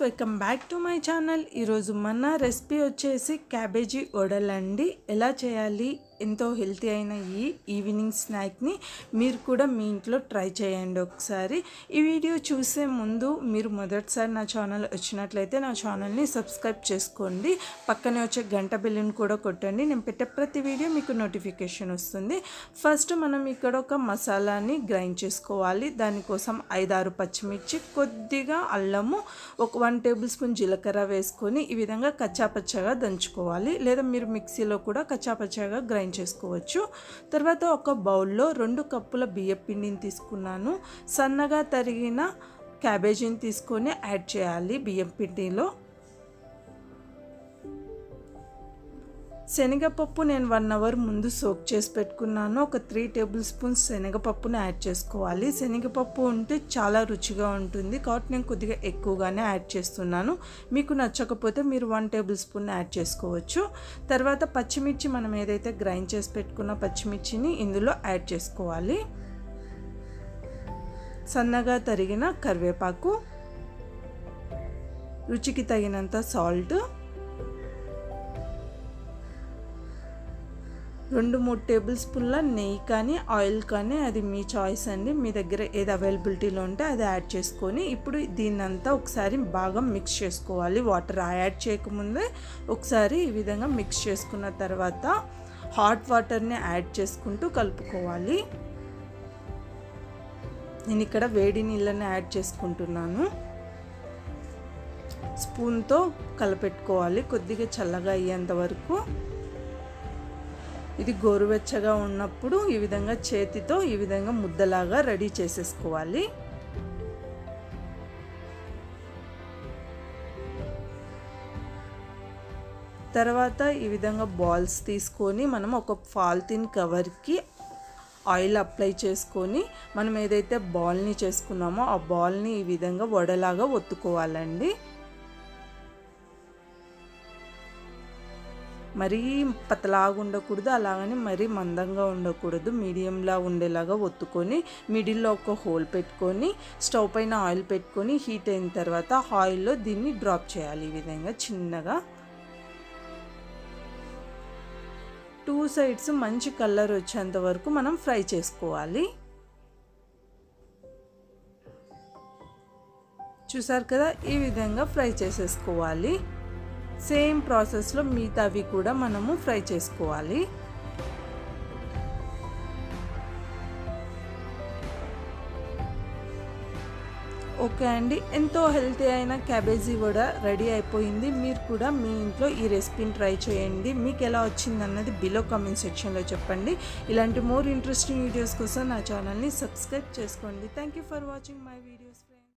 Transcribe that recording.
welcome back to my channel ఈరోజు మన recipe వచ్చేసి క్యాబేజీ వడలండి ఎలా చేయాలి ఎంతో హెల్తీ అయిన ఈ ఈవినింగ్ స్నాక్ని మీరు కూడా మీ ఇంట్లో ట్రై చేయండి ఒకసారి ఈ వీడియో చూసే ముందు మీరు మొదటిసారి నా ఛానల్ వచ్చినట్లయితే నా ఛానల్ని సబ్స్క్రైబ్ చేసుకోండి పక్కనే వచ్చే గంట బిల్లుని కూడా కొట్టండి నేను పెట్టే ప్రతి వీడియో మీకు నోటిఫికేషన్ వస్తుంది ఫస్ట్ మనం ఇక్కడ ఒక మసాలాని గ్రైండ్ చేసుకోవాలి దానికోసం ఐదారు పచ్చిమిర్చి కొద్దిగా అల్లము ఒక వన్ టేబుల్ స్పూన్ జీలకర్ర వేసుకొని ఈ విధంగా కచ్చాపచ్చగా దంచుకోవాలి లేదా మీరు మిక్సీలో కూడా కచ్చాపచ్చగా గ్రైండ్ చేసుకోవచ్చు తర్వాత ఒక బౌల్లో రెండు కప్పుల బియ్య పిండిని తీసుకున్నాను సన్నగా తరిగిన క్యాబేజీని తీసుకొని యాడ్ చేయాలి బియ్యం పిండిలో శనగపప్పు నేను వన్ అవర్ ముందు సోక్ చేసి పెట్టుకున్నాను ఒక త్రీ టేబుల్ స్పూన్స్ శనగపప్పుని యాడ్ చేసుకోవాలి శనగపప్పు ఉంటే చాలా రుచిగా ఉంటుంది కాబట్టి నేను కొద్దిగా ఎక్కువగానే యాడ్ చేస్తున్నాను మీకు నచ్చకపోతే మీరు వన్ టేబుల్ స్పూన్ యాడ్ చేసుకోవచ్చు తర్వాత పచ్చిమిర్చి మనం ఏదైతే గ్రైండ్ చేసి పెట్టుకున్న పచ్చిమిర్చిని ఇందులో యాడ్ చేసుకోవాలి సన్నగా తరిగిన కరివేపాకు రుచికి తగినంత సాల్ట్ రెండు మూడు టేబుల్ స్పూన్ల నెయ్యి కానీ ఆయిల్ కానీ అది మీ చాయిస్ అండి మీ దగ్గర ఏది అవైలబిలిటీలో ఉంటే అది యాడ్ చేసుకొని ఇప్పుడు దీన్నంతా ఒకసారి బాగా మిక్స్ చేసుకోవాలి వాటర్ యాడ్ చేయకముందే ఒకసారి ఈ విధంగా మిక్స్ చేసుకున్న తర్వాత హాట్ వాటర్ని యాడ్ చేసుకుంటూ కలుపుకోవాలి నేను ఇక్కడ వేడి నీళ్ళని యాడ్ చేసుకుంటున్నాను స్పూన్తో కలపెట్టుకోవాలి కొద్దిగా చల్లగా అయ్యేంత వరకు ఇది గోరువెచ్చగా ఉన్నప్పుడు ఈ విధంగా చేతితో ఈ విధంగా ముద్దలాగా రెడీ చేసేసుకోవాలి తర్వాత ఈ విధంగా బాల్స్ తీసుకొని మనం ఒక పాలిథిన్ కవర్కి ఆయిల్ అప్లై చేసుకొని మనం ఏదైతే బాల్ని చేసుకున్నామో ఆ బాల్ని ఈ విధంగా వడలాగా ఒత్తుకోవాలండి మరీ పతలాగా ఉండకూడదు అలాగని మరీ మందంగా ఉండకూడదు మీడియంలా ఉండేలాగా ఒత్తుకొని మిడిల్లో ఒక హోల్ పెట్టుకొని స్టవ్ పైన ఆయిల్ పెట్టుకొని హీట్ అయిన తర్వాత ఆయిల్లో దీన్ని డ్రాప్ చేయాలి ఈ విధంగా చిన్నగా టూ సైడ్స్ మంచి కలర్ వచ్చేంత వరకు మనం ఫ్రై చేసుకోవాలి చూసారు కదా ఈ విధంగా ఫ్రై చేసేసుకోవాలి సేమ్ ప్రాసెస్లో మిగతావి కూడా మనము ఫ్రై చేసుకోవాలి ఓకే అండి ఎంతో హెల్తీ అయిన క్యాబేజీ కూడా రెడీ అయిపోయింది మీరు కూడా మీ ఇంట్లో ఈ రెసిపీని ట్రై చేయండి మీకు ఎలా వచ్చింది అన్నది బిలో కామెంట్ సెక్షన్లో చెప్పండి ఇలాంటి మోర్ ఇంట్రెస్టింగ్ వీడియోస్ కోసం నా ఛానల్ని సబ్స్క్రైబ్ చేసుకోండి thank you for watching my videos